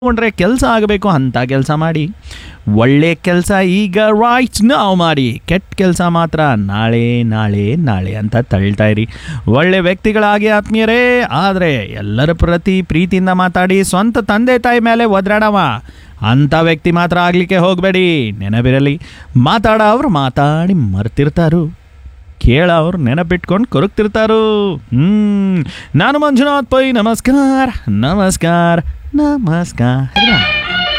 ಕೊಂಡ್ರೆ ಕೆಲಸ ಆಗಬೇಕು ಅಂಥ ಕೆಲಸ ಮಾಡಿ ಒಳ್ಳೆ ಕೆಲಸ ಈಗ ರೈಟ್ ನಾವು ಮಾಡಿ ಕೆಟ್ಟ ಕೆಲಸ ಮಾತ್ರ ನಾಳೆ ನಾಳೆ ನಾಳೆ ಅಂತ ತಳ್ತಾ ಇರಿ ಒಳ್ಳೆ ವ್ಯಕ್ತಿಗಳಾಗಿ ಆತ್ಮೀಯರೇ ಆದರೆ ಎಲ್ಲರ ಪ್ರತಿ ಪ್ರೀತಿಯಿಂದ ಮಾತಾಡಿ ಸ್ವಂತ ತಂದೆ ತಾಯಿ ಮೇಲೆ ಒದ್ರಾಡವ ಅಂಥ ವ್ಯಕ್ತಿ ಮಾತ್ರ ಆಗಲಿಕ್ಕೆ ಹೋಗಬೇಡಿ ನೆನಪಿರಲಿ ಮಾತಾಡೋರು ಮಾತಾಡಿ ಮರ್ತಿರ್ತಾರು ಕೇಳೋರು ನೆನಪಿಟ್ಕೊಂಡು ಕೊರಗ್ತಿರ್ತಾರು ಹ್ಮ್ ನಾನು ಮಂಜುನಾಥ್ ಪೈ ನಮಸ್ಕಾರ ನಮಸ್ಕಾರ ನಮಸ್ಕಾರ